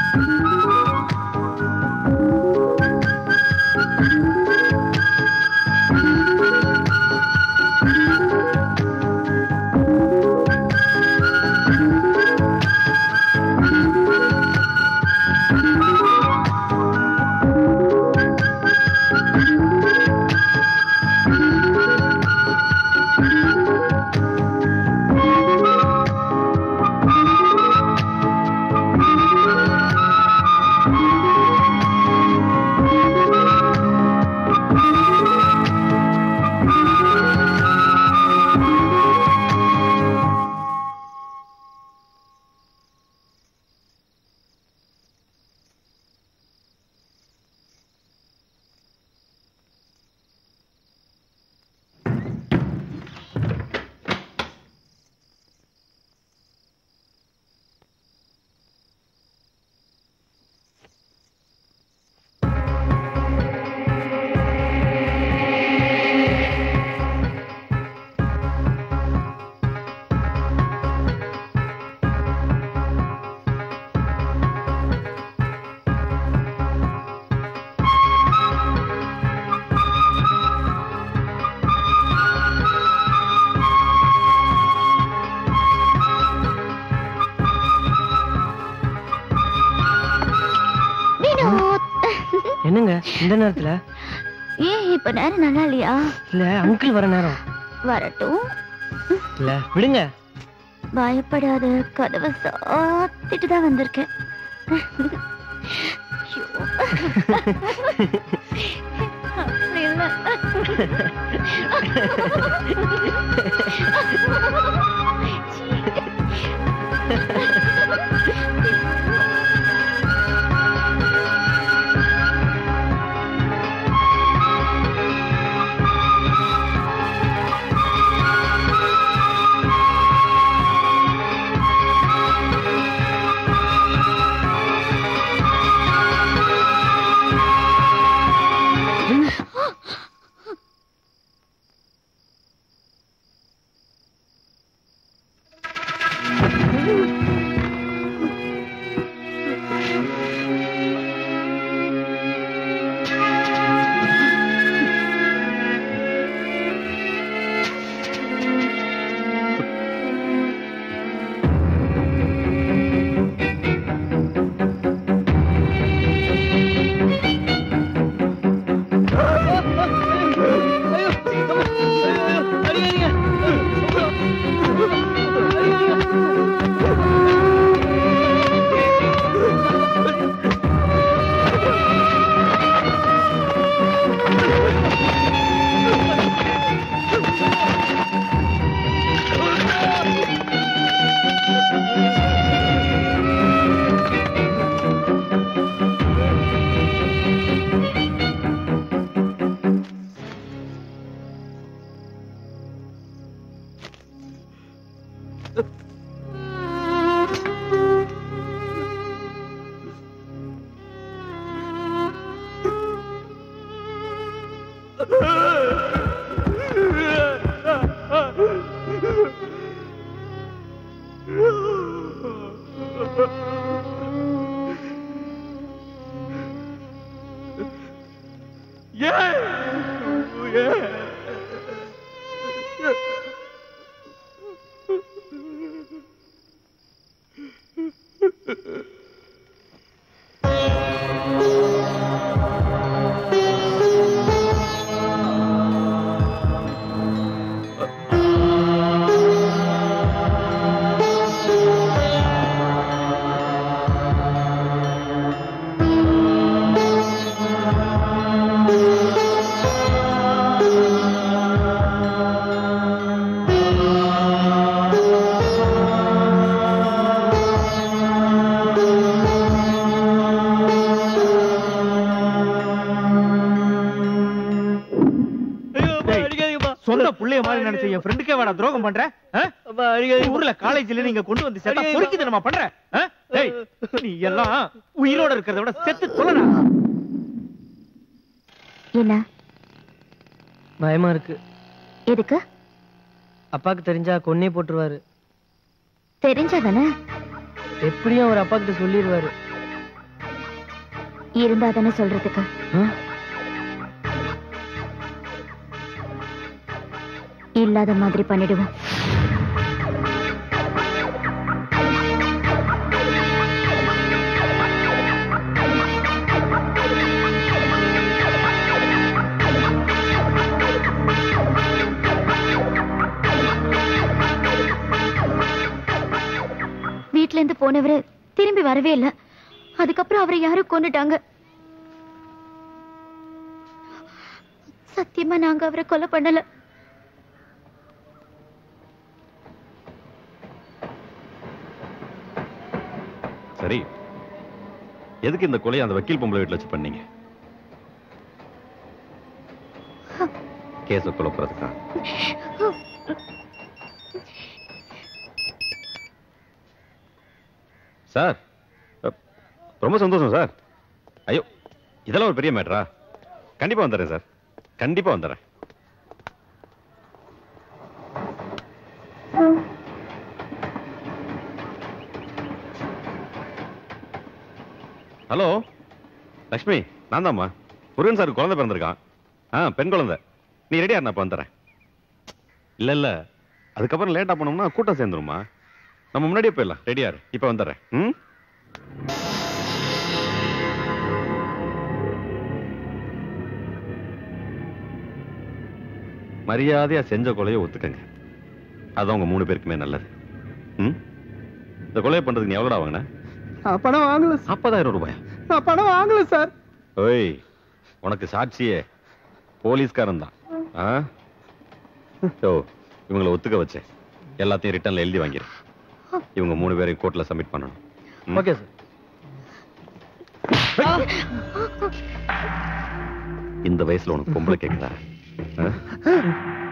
வினோத் என்னங்க இந்த நேரத்துல ஏன் இப்ப நேரம் நல்லா இல்லையா இல்ல அங்கிள் வர நேரம் வரட்டும் இல்ல விடுங்க பயப்படாத கதவை சாத்திட்டு தான் வந்திருக்கேன் ஐயோ. அப்படி இல்ல. சொந்த புள்ளைய மாதிரி நினைச்ச என் ஃப்ரெண்டுக்கே வாடா துரோகம் பண்ற ஆ? ஊர்ல காலேஜ்ல நீங்க கொண்டு வந்து சேர்த்தா பொறுக்கிது நம்ம பண்ற ஆ? டேய், நீ எல்லாம் உயிரோட இருக்கிறத விட செத்து தொலைடா என்ன பயமா இருக்கு எதுக்கு அப்பாக்கு தெரிஞ்சா கொன்னே போட்டுருவாரு தெரிஞ்சாதானே எப்படியும் அவர் அப்பா கிட்ட சொல்லிடுவாரு இருந்தா தானே சொல்றதுக்கு ஆ? இல்லாத மாதிரி பண்ணிடுவோம் வீட்ல இருந்து போனவரு திரும்பி வரவே இல்ல அதுக்கப்புறம் அவரை யாரும் கொண்டுட்டாங்க சத்தியமா நாங்க அவரை கொலை பண்ணல சரி எதுக்கு இந்த கொலையை அந்த வக்கீல் பொம்பளை வீட்டுல வச்சு பண்ணீங்க கேஸ குழப்பறதுக்கா சார் அ, ரொம்ப சந்தோஷம் சார் ஐயோ இதெல்லாம் ஒரு பெரிய மேட்டரா கண்டிப்பா வந்துடுறேன் சார் கண்டிப்பா வந்துடுறேன் ஹலோ லக்ஷ்மி நான் தான்மா முருகன் சார் குழந்தை பிறந்திருக்கான் ஆ பெண் குழந்தை நீ ரெடியா நான் இப்போ வந்துடுறேன் இல்ல இல்ல அதுக்கப்புறம் லேட்டா போனோம்னா கூட்டம் சேர்ந்துருமா நம்ம முன்னாடியே போயிடலாம் ரெடியா இரு இப்போ வந்துடுறேன் ம் மரியாதையா செஞ்ச கொலையை ஒத்துக்கங்க அதான் உங்க மூணு பேருக்குமே நல்லது ம் இந்த கொலையை பண்றதுக்கு நீ எவ்வளோடா வாங்கின நான் பணம் வாங்கல சார். நாற்பதாயிரம் ரூபாயா நான் பணம் வாங்கல சார் ஓய் உனக்கு சாட்சியே போலீஸ்காரன் தான் ஆ ஓ இவங்களை ஒத்துக்க வச்சேன் எல்லாத்தையும் ரிட்டர்ன்ல எழுதி வாங்கிரு இவங்க மூணு பேரையும் கோர்ட்ல சப்மிட் பண்ணணும் ம்? ஓகே சார் இந்த வயசுல உனக்கு பொம்பளை கேக்குதா ஆ?